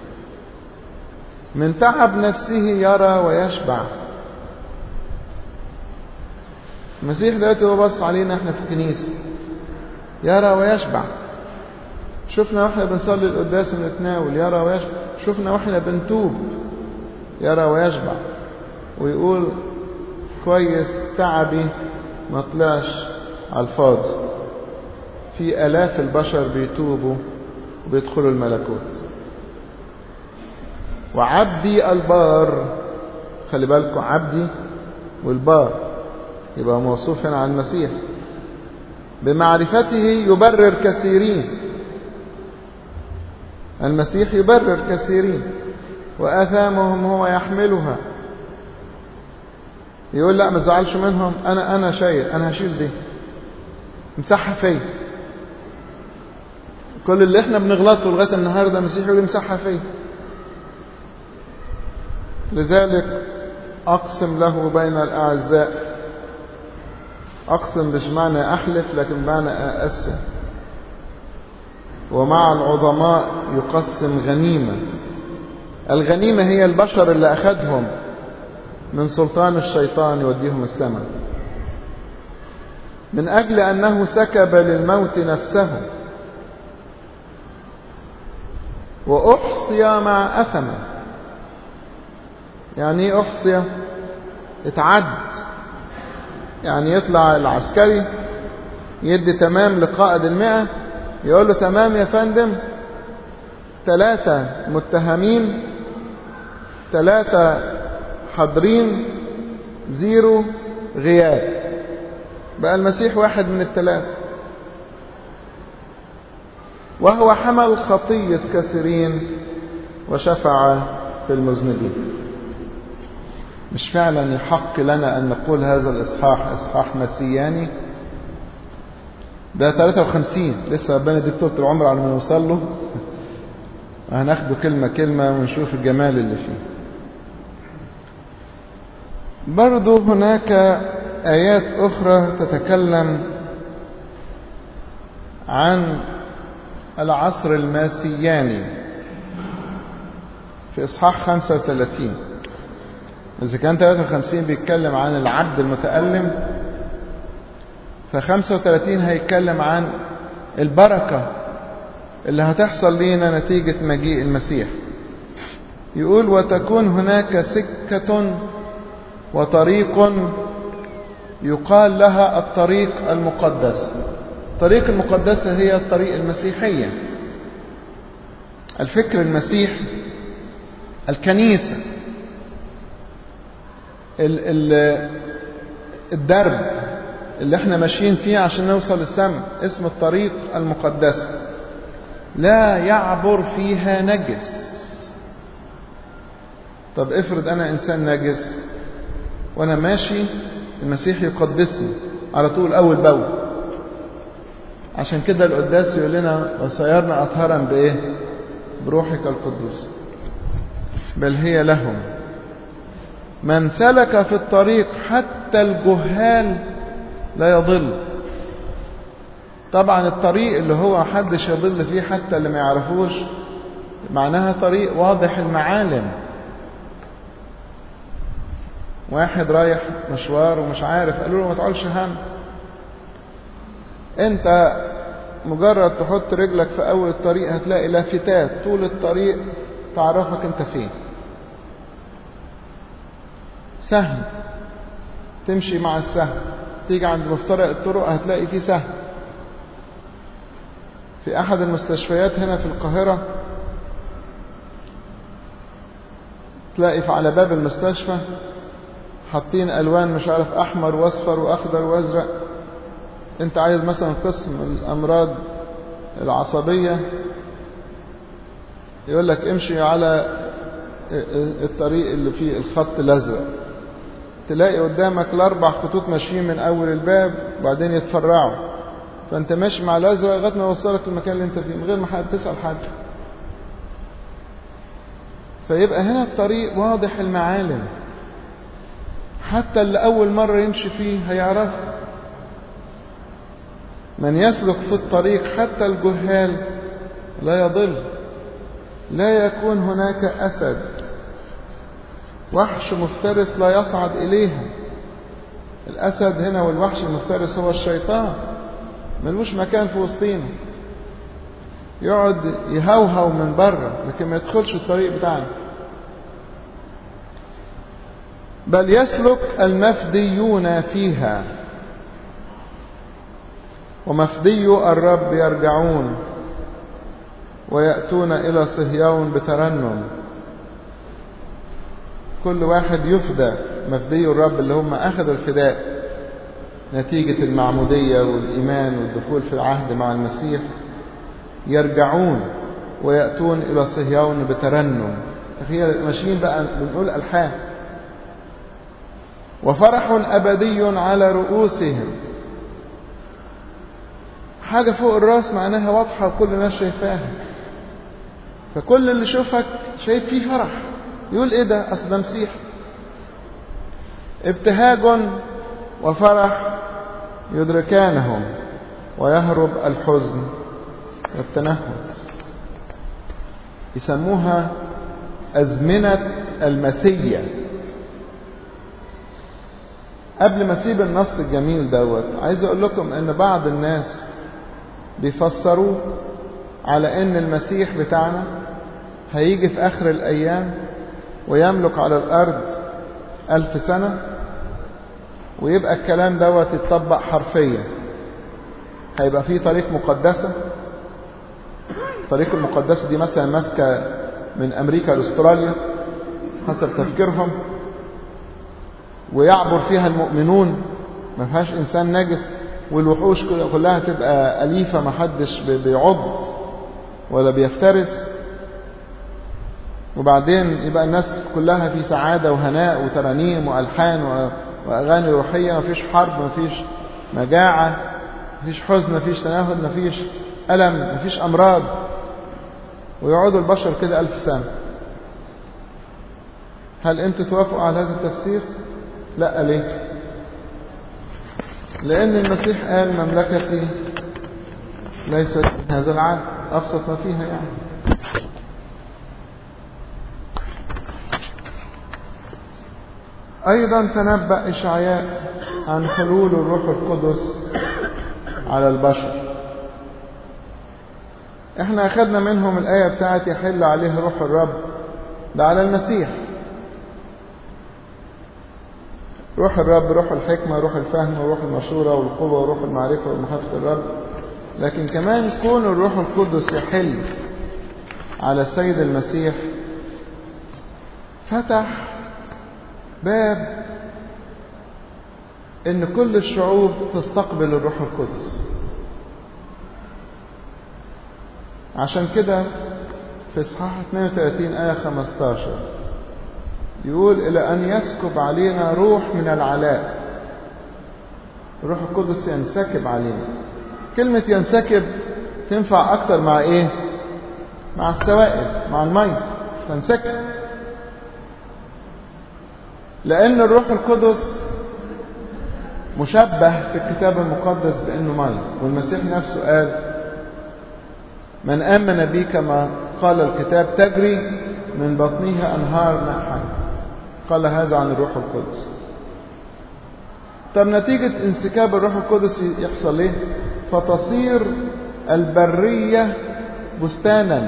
من تعب نفسه يرى ويشبع المسيح دلوقتي هو بص علينا احنا في الكنيسة يرى ويشبع شفنا واحنا بنصلي القداس ونتناول يرى ويشبع شفنا واحنا بنتوب يرى ويشبع ويقول كويس تعبي ما طلعش على الفاضي في آلاف البشر بيتوبوا وبيدخلوا الملكوت وعبدي البار خلي بالكم عبدي والبار يبقى موصوف هنا عن المسيح بمعرفته يبرر كثيرين المسيح يبرر كثيرين وآثامهم هو يحملها يقول لا ما تزعلش منهم انا انا شايل انا هشيل دي مسحها فيا كل اللي احنا بنغلطه لغايه النهارده المسيح يقول مسحها فيا لذلك اقسم له بين الاعزاء اقسم مش معنى احلف لكن معنى اقسم ومع العظماء يقسم غنيمه الغنيمه هي البشر اللي اخذهم من سلطان الشيطان يوديهم السماء من أجل أنه سكب للموت نفسه وأحصي مع أثمه يعني ايه أحصي اتعد يعني يطلع العسكري يدي تمام لقائد المئة يقول له تمام يا فندم ثلاثة متهمين ثلاثة حاضرين زيرو غياب بقى المسيح واحد من الثلاث وهو حمل خطية كثيرين وشفع في المذنبين مش فعلا يحق لنا أن نقول هذا الإصحاح إصحاح مسياني ده 53 لسه ربنا يديك طول العمر على ما نوصل له هناخده كلمة كلمة ونشوف الجمال اللي فيه برضو هناك آيات أخرى تتكلم عن العصر الماسياني في إصحاح 35 إذا كان 53 بيتكلم عن العبد المتألم ف 35 هيتكلم عن البركة اللي هتحصل لينا نتيجة مجيء المسيح يقول وتكون هناك سكة وطريق يقال لها الطريق المقدس الطريق المقدسة هي الطريق المسيحية الفكر المسيح الكنيسة ال ال الدرب اللي احنا ماشيين فيه عشان نوصل للسماء اسم الطريق المقدسة لا يعبر فيها نجس طب افرض انا انسان نجس وانا ماشي المسيح يقدسني على طول اول باول عشان كده القداس يقول لنا وسيرنا اطهرا بايه بروحك القدوس بل هي لهم من سلك في الطريق حتى الجهال لا يضل طبعا الطريق اللي هو محدش يضل فيه حتى اللي ما يعرفوش معناها طريق واضح المعالم واحد رايح مشوار ومش عارف قالوا له ما تقولش هم انت مجرد تحط رجلك في اول الطريق هتلاقي لافتات طول الطريق تعرفك انت فين سهم تمشي مع السهم تيجي عند مفترق الطرق هتلاقي فيه سهم في احد المستشفيات هنا في القاهرة تلاقي على باب المستشفى حاطين الوان مش عارف احمر واصفر واخضر وازرق انت عايز مثلا قسم الامراض العصبية يقول لك امشي على الطريق اللي فيه الخط الازرق تلاقي قدامك الاربع خطوط ماشيين من اول الباب وبعدين يتفرعوا فانت ماشي مع الازرق لغايه ما يوصلك المكان اللي انت فيه من غير ما حد تسال حد فيبقى هنا الطريق واضح المعالم حتى اللي اول مره يمشي فيه هيعرف من يسلك في الطريق حتى الجهال لا يضل لا يكون هناك اسد وحش مفترس لا يصعد إليها الأسد هنا والوحش المفترس هو الشيطان ملوش مكان في وسطينا يقعد يهوهو من بره لكن ما يدخلش الطريق بتاعنا بل يسلك المفديون فيها ومفدي الرب يرجعون ويأتون إلى صهيون بترنم كل واحد يفدى مفدي الرب اللي هم أخذوا الفداء نتيجة المعمودية والإيمان والدخول في العهد مع المسيح يرجعون ويأتون إلى صهيون بترنم تخيل ماشيين بقى بنقول ألحان وفرح أبدي على رؤوسهم حاجة فوق الراس معناها واضحة وكل الناس شايفاها فكل اللي يشوفك شايف فيه فرح يقول ايه ده اصل ده مسيح ابتهاج وفرح يدركانهم ويهرب الحزن والتنهد يسموها أزمنة المسية قبل ما اسيب النص الجميل دوت عايز اقول لكم ان بعض الناس بيفسروه على ان المسيح بتاعنا هيجي في اخر الايام ويملك على الارض الف سنة ويبقى الكلام دوت يتطبق حرفيا هيبقى فيه طريق مقدسة الطريق المقدسة دي مثلا ماسكة من امريكا لاستراليا حسب تفكيرهم ويعبر فيها المؤمنون ما فيهاش انسان نجس والوحوش كلها تبقى أليفة ما حدش بيعض ولا بيفترس وبعدين يبقى الناس كلها في سعادة وهناء وترانيم وألحان وأغاني روحية ما فيش حرب ما فيش مجاعة ما فيش حزن ما فيش تنهد ما فيش ألم ما فيش أمراض ويقعدوا البشر كده ألف سنة هل أنتوا توافقوا على هذا التفسير؟ لا ليه؟ لأن المسيح قال مملكتي ليست من هذا العالم أبسط ما فيها يعني أيضا تنبأ إشعياء عن حلول الروح القدس على البشر احنا أخذنا منهم الآية بتاعت يحل عليه روح الرب ده على المسيح روح الرب روح الحكمة روح الفهم وروح المشورة والقوة وروح المعرفة ومخافة الرب لكن كمان كون الروح القدس يحل على السيد المسيح فتح باب ان كل الشعوب تستقبل الروح القدس عشان كده في اصحاح 32 آية 15 يقول إلى أن يسكب علينا روح من العلاء الروح القدس ينسكب علينا كلمة ينسكب تنفع أكتر مع إيه؟ مع السوائل مع المية تنسكب لأن الروح القدس مشبه في الكتاب المقدس بأنه مية والمسيح نفسه قال من آمن بي كما قال الكتاب تجري من بطنها أنهار ماء حي قال هذا عن الروح القدس طب نتيجة انسكاب الروح القدس يحصل ايه فتصير البرية بستانا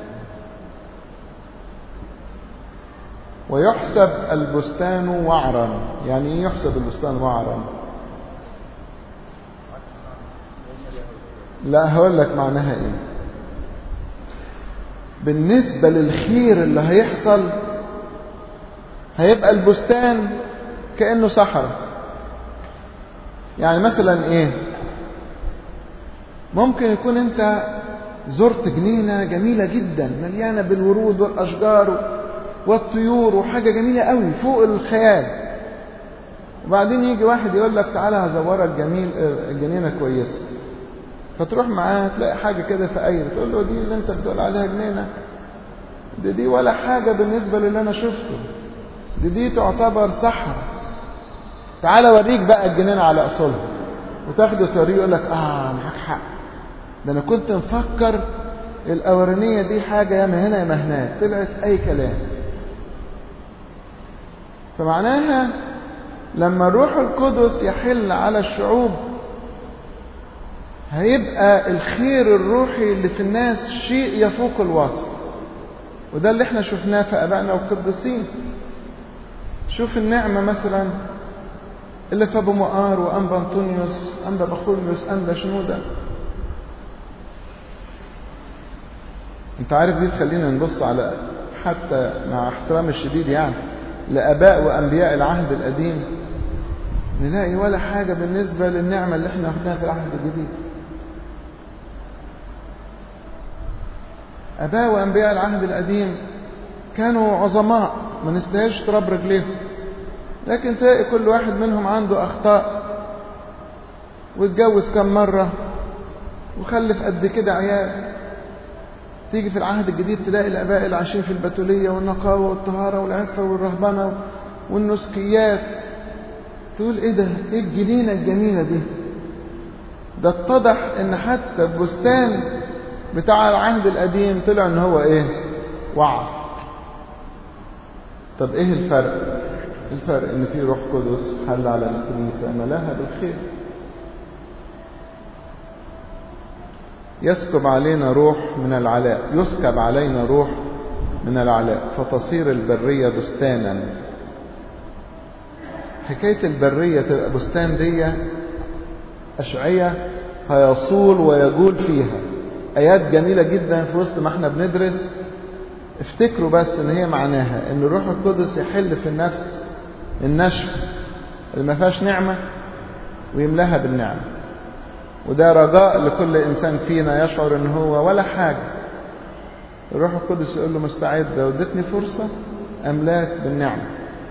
ويحسب البستان وعرا يعني ايه يحسب البستان وعرا لا هقول لك معناها ايه بالنسبة للخير اللي هيحصل هيبقى البستان كأنه صحراء يعني مثلا ايه ممكن يكون انت زرت جنينة جميلة جدا مليانة بالورود والأشجار والطيور وحاجة جميلة قوي فوق الخيال وبعدين يجي واحد يقول لك تعالى هزورك جميل الجنينة كويسة فتروح معاه تلاقي حاجة كده فقير تقول له دي اللي انت بتقول عليها جنينة دي دي ولا حاجة بالنسبة للي انا شفته دي دي تعتبر صحراء تعالى اوريك بقى الجنينة على اصولها وتاخده توريه يقول لك اه معاك حق ده انا كنت مفكر الاولانية دي حاجة يا ما هنا يا ما هناك طلعت اي كلام فمعناها لما الروح القدس يحل على الشعوب هيبقى الخير الروحي اللي في الناس شيء يفوق الوصف وده اللي احنا شفناه في ابائنا والقديسين شوف النعمة مثلا اللي في ابو مقار وانبا انطونيوس انبا بخوليوس انبا شنودة انت عارف دي تخلينا نبص على حتى مع احترام الشديد يعني لاباء وانبياء العهد القديم نلاقي ولا حاجة بالنسبة للنعمة اللي احنا واخدينها في العهد الجديد اباء وانبياء العهد القديم كانوا عظماء ما نستاهلش تراب رجليهم لكن تلاقي كل واحد منهم عنده اخطاء واتجوز كم مرة وخلف قد كده عيال تيجي في العهد الجديد تلاقي الاباء اللي عايشين في البتولية والنقاوة والطهارة والعفة والرهبنة والنسكيات تقول ايه ده ايه الجنينة الجميلة دي ده اتضح ان حتى البستان بتاع العهد القديم طلع ان هو ايه وعر طب ايه الفرق الفرق ان في روح قدس حل على الكنيسة ملاها بالخير يسكب علينا روح من العلاء يسكب علينا روح من العلاء فتصير البرية بستانا حكاية البرية تبقى بستان دي أشعية هيصول ويجول فيها آيات جميلة جدا في وسط ما احنا بندرس افتكروا بس ان هي معناها ان الروح القدس يحل في النفس النشف اللي ما فيهاش نعمة ويملاها بالنعمة وده رجاء لكل انسان فينا يشعر ان هو ولا حاجة الروح القدس يقول له مستعد لو ادتني فرصة املاك بالنعمة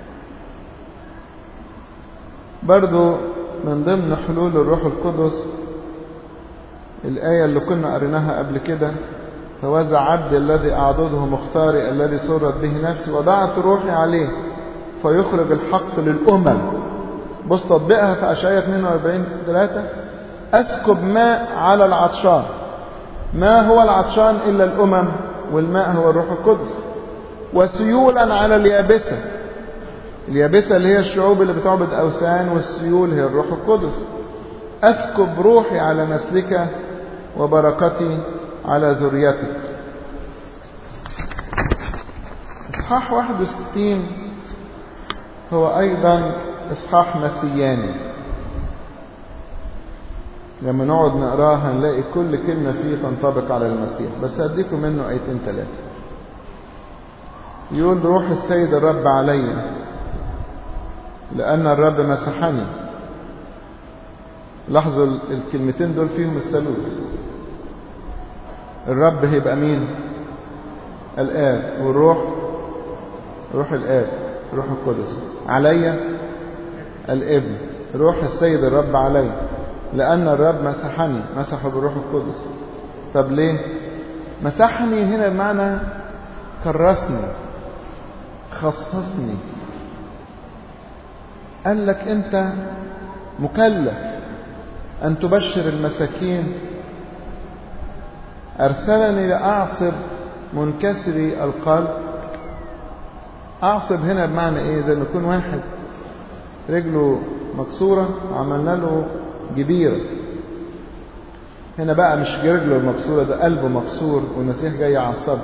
برضو من ضمن حلول الروح القدس الآية اللي كنا قريناها قبل كده فوزع عبد الذي أعضده مختاري الذي سرت به نفسي وضعت روحي عليه فيخرج الحق للأمم بص تطبيقها في أشعية 42 3 أسكب ماء على العطشان ما هو العطشان إلا الأمم والماء هو الروح القدس وسيولا على اليابسة اليابسة اللي هي الشعوب اللي بتعبد أوثان والسيول هي الروح القدس أسكب روحي على نسلك وبركتي على ذريتك إصحاح 61 هو أيضا إصحاح مسياني لما نقعد نقراه هنلاقي كل كلمة فيه تنطبق على المسيح بس هديكم منه آيتين ثلاثة يقول روح السيد الرب علي لأن الرب مسحني لاحظوا الكلمتين دول فيهم الثالوث الرب هيبقى مين الآب والروح روح الآب روح القدس علي الابن روح السيد الرب علي لأن الرب مسحني مسحه بالروح القدس طب ليه مسحني هنا بمعنى كرسني خصصني قال لك أنت مكلف أن تبشر المساكين أرسلني لأعصب منكسري القلب أعصب هنا بمعنى إيه زي ما يكون واحد رجله مكسورة وعملنا له جبيرة هنا بقى مش رجله المكسورة ده قلبه مكسور والمسيح جاي يعصبه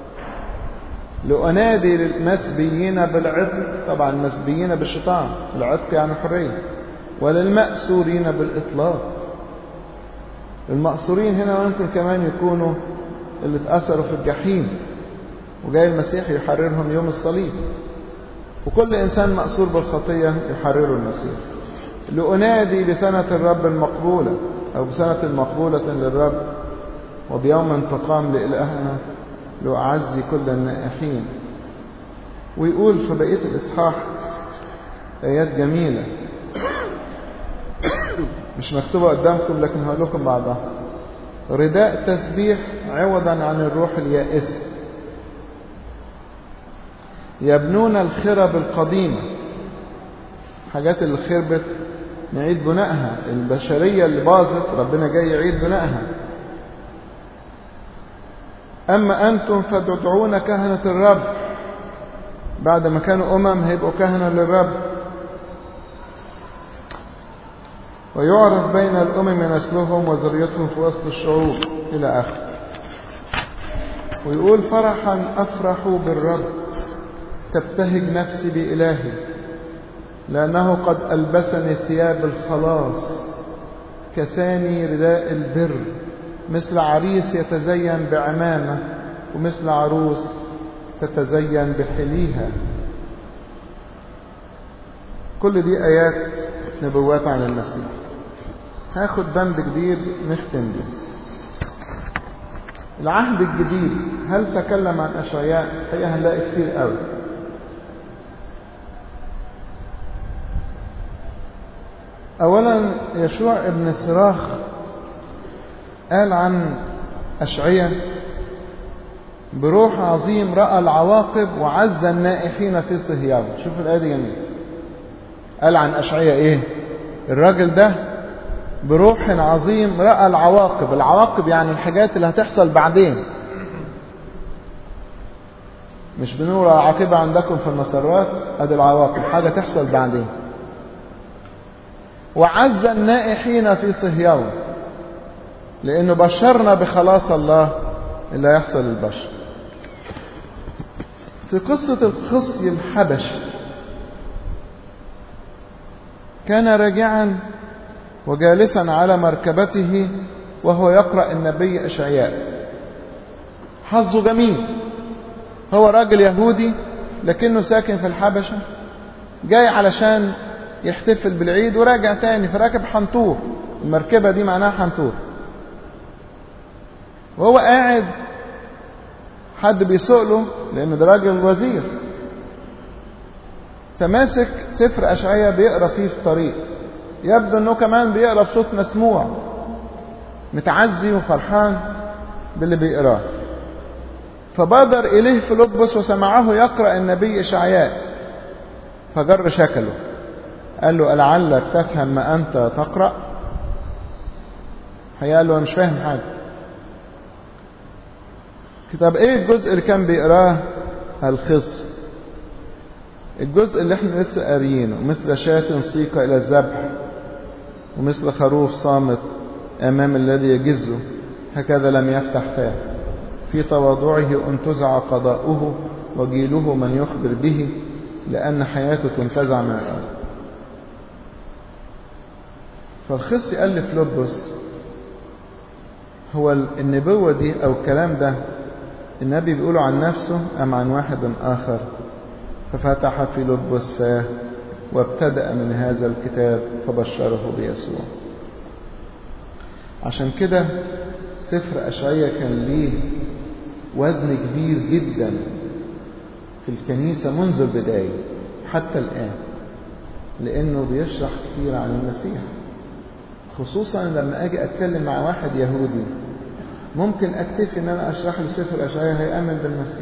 لأنادي للمسبيين بالعتق طبعا المسبيين بالشيطان العتق يعني حرية وللمأسورين بالإطلاق المأسورين هنا ممكن كمان يكونوا اللي اتأثروا في الجحيم وجاي المسيح يحررهم يوم الصليب وكل إنسان مأسور بالخطية يحرره المسيح لأنادي بسنة الرب المقبولة أو بسنة مقبولة للرب وبيوم انتقام لإلهنا لأعزي كل النائحين ويقول في بقية الإصحاح آيات جميلة مش مكتوبة قدامكم لكن هقول لكم بعضها رداء تسبيح عوضا عن الروح اليائسة يبنون الخرب القديمة حاجات اللي خربت نعيد بنائها البشرية اللي باظت ربنا جاي يعيد بنائها أما أنتم فتدعون كهنة الرب بعد ما كانوا أمم هيبقوا كهنة للرب ويعرف بين الأمم نسلهم وذريتهم في وسط الشعوب إلى آخر ويقول فرحا أفرح بالرب تبتهج نفسي بإلهي لأنه قد ألبسني ثياب الخلاص كساني رداء البر مثل عريس يتزين بعمامة ومثل عروس تتزين بحليها كل دي آيات نبوات عن المسيح هاخد بند جديد نختم بيه العهد الجديد هل تكلم عن أشعياء هي هنلاقي كتير قوي أولا يشوع ابن سراخ قال عن أشعية بروح عظيم رأى العواقب وعز النائحين في صهيون شوف الآية دي جميلة قال عن أشعية إيه الراجل ده بروح عظيم رأى العواقب العواقب يعني الحاجات اللي هتحصل بعدين مش بنقول عاقبة عندكم في المسرات ادي العواقب حاجة تحصل بعدين وعز النائحين في صهيون لأنه بشرنا بخلاص الله اللي هيحصل للبشر في قصة الخصي الحبشي كان راجعا وجالسا على مركبته وهو يقرأ النبي أشعياء حظه جميل هو راجل يهودي لكنه ساكن في الحبشة جاي علشان يحتفل بالعيد وراجع تاني فراكب حنطور المركبة دي معناها حنطور وهو قاعد حد بيسوق له لأن ده راجل وزير فماسك سفر أشعية بيقرأ فيه في الطريق يبدو أنه كمان بيقرأ بصوت مسموع متعزي وفرحان باللي بيقراه فبادر إليه فيلبس وسمعه يقرأ النبي إشعياء فجر شكله قال له ألعلك تفهم ما أنت تقرأ قال له أنا مش فاهم حاجة طب ايه الجزء اللي كان بيقراه الخصم الجزء اللي احنا لسه قاريينه مثل شاة سيق الى الذبح ومثل خروف صامت امام الذي يجزه هكذا لم يفتح فاه في تواضعه انتزع قضاؤه وجيله من يخبر به لأن حياته تنتزع من الأرض فالخص قال لفلوبس هو النبوة دي أو الكلام ده النبي بيقوله عن نفسه أم عن واحد آخر ففتح فيلبس فاه وابتدأ من هذا الكتاب فبشره بيسوع عشان كده سفر أشعية كان ليه وزن كبير جدا في الكنيسة منذ البداية حتى الآن لأنه بيشرح كثير عن المسيح خصوصا لما أجي أتكلم مع واحد يهودي ممكن أكتفي إن أنا أشرح له سفر أشعية هيأمن بالمسيح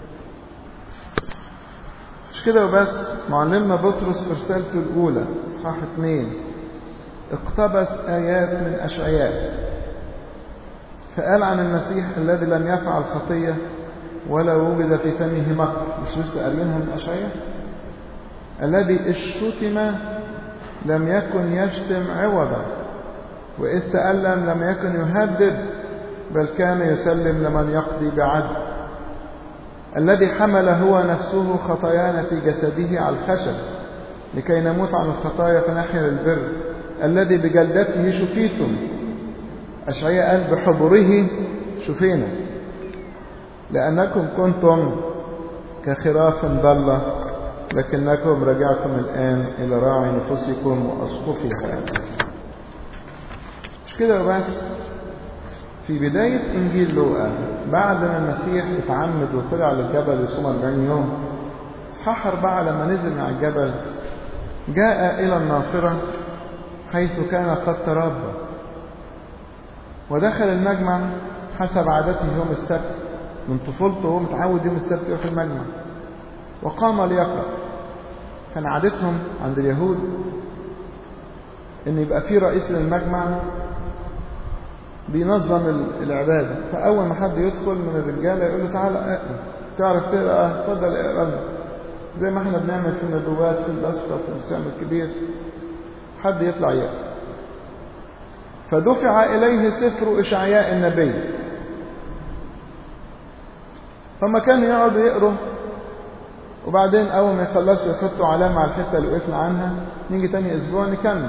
مش كده وبس معلمنا بطرس في رسالته الأولى إصحاح اثنين اقتبس آيات من أشعياء فقال عن المسيح الذي لم يفعل خطية ولا وجد في فمه مكر مش لسه قاريينها من أشعياء الذي الشتم لم يكن يشتم عوضا وإذ تألم لم يكن يهدد بل كان يسلم لمن يقضي بعدل الذي حمل هو نفسه خطايانا في جسده على الخشب لكي نموت عن الخطايا فنحيا للبر الذي بجلدته شفيتم أشعياء قال بحضوره شفينا لأنكم كنتم كخراف ضلة لكنكم رجعتم الآن إلى راعي نفوسكم وأسقفها مش كده وبس في بداية إنجيل لوقا بعد ما المسيح اتعمد وطلع للجبل يصوم 40 يوم إصحاح أربعة لما نزل من على الجبل جاء إلى الناصرة حيث كان قد تربى ودخل المجمع حسب عادته يوم السبت من طفولته هو متعود يوم السبت يروح المجمع وقام ليقرأ كان عادتهم عند اليهود ان يبقى في رئيس للمجمع بينظم العبادة فأول ما حد يدخل من الرجالة يقول له تعالى اقرأ تعرف تقرأ اتفضل اقرأ لنا زي ما احنا بنعمل في الندوات في الأسرة في الإسلام الكبير حد يطلع يقرأ فدفع إليه سفر إشعياء النبي فما كانوا يقعدوا يقروا وبعدين أول ما يخلصوا يحطوا علامة على الحتة اللي وقفنا عنها نيجي تاني أسبوع نكمل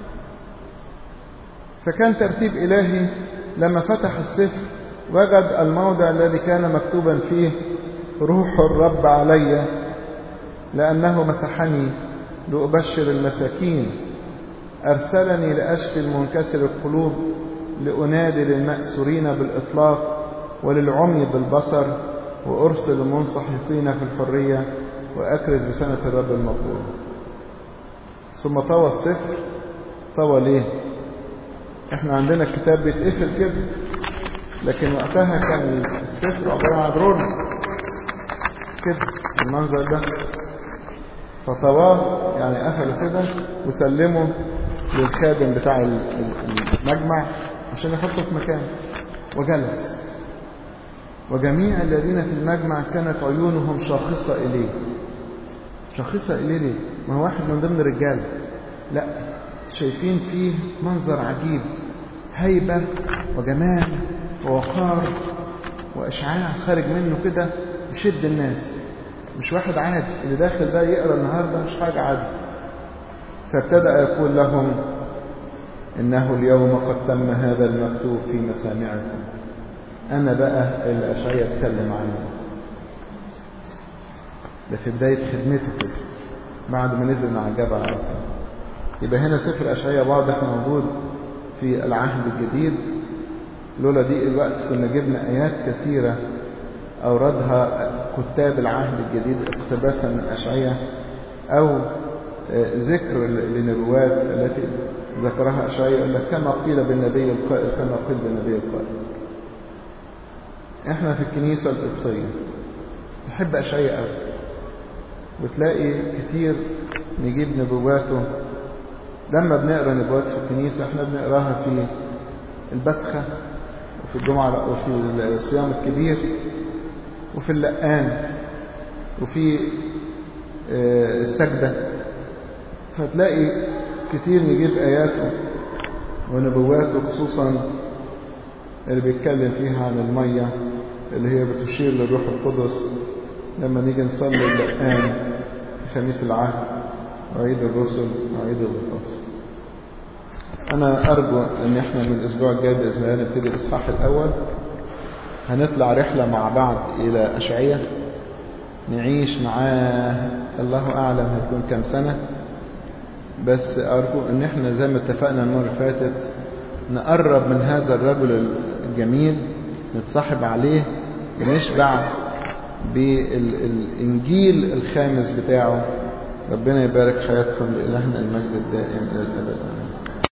فكان ترتيب إلهي لما فتح السفر وجد الموضع الذي كان مكتوبا فيه روح الرب علي لأنه مسحني لأبشر المساكين أرسلني لأشفي المنكسر القلوب لأنادي للمأسورين بالإطلاق وللعمي بالبصر وأرسل المنصحفين في الحرية وأكرز بسنة الرب المقبول ثم طوى السفر طوى ليه احنا عندنا الكتاب بيتقفل كده لكن وقتها كان السفر عبارة عن رول كده المنظر ده فطواه يعني قفله كده وسلمه للخادم بتاع المجمع عشان يحطه في مكانه وجلس وجميع الذين في المجمع كانت عيونهم شاخصة إليه شاخصة إليه ليه؟ ما هو واحد من ضمن الرجال لا شايفين فيه منظر عجيب هيبة وجمال ووقار وإشعاع خارج منه كده يشد الناس مش واحد عادي اللي داخل ده يقرأ النهاردة مش حاجة عادي فابتدأ يقول لهم إنه اليوم قد تم هذا المكتوب في مسامعكم أنا بقى اللي أشعيا أتكلم عنه ده في بداية خدمته كده بعد ما نزل مع الجبل على طول يبقى هنا سفر أشعيا واضح موجود في العهد الجديد لولا دي الوقت كنا جبنا آيات كثيرة أوردها كتاب العهد الجديد اقتباسا من أشعيا أو ذكر لنبوات التي ذكرها أشعيا يقول لك كما قيل بالنبي القائل كما قيل بالنبي القائل احنا في الكنيسة القبطية نحب أشعيا قوي وتلاقي كتير نجيب نبواته لما بنقرا نبوات في الكنيسة احنا بنقراها في البسخة وفي الجمعة وفي الصيام الكبير وفي اللقان وفي السجدة فتلاقي كتير نجيب آياته ونبواته خصوصا اللي بيتكلم فيها عن المية اللي هي بتشير للروح القدس لما نيجي نصلي اللقان في خميس العهد وعيد الرسل وعيد الغطاس أنا أرجو أن إحنا من الأسبوع الجاي بإذن الله نبتدي الإصحاح الأول هنطلع رحلة مع بعض إلى أشعية نعيش معاه الله أعلم هيكون كام سنة بس أرجو أن إحنا زي ما اتفقنا المرة اللي فاتت نقرب من هذا الرجل الجميل نتصاحب عليه ونشبع بالإنجيل الخامس بتاعه ربنا يبارك حياتكم لإلهنا المجد الدائم إلى الأبد آمين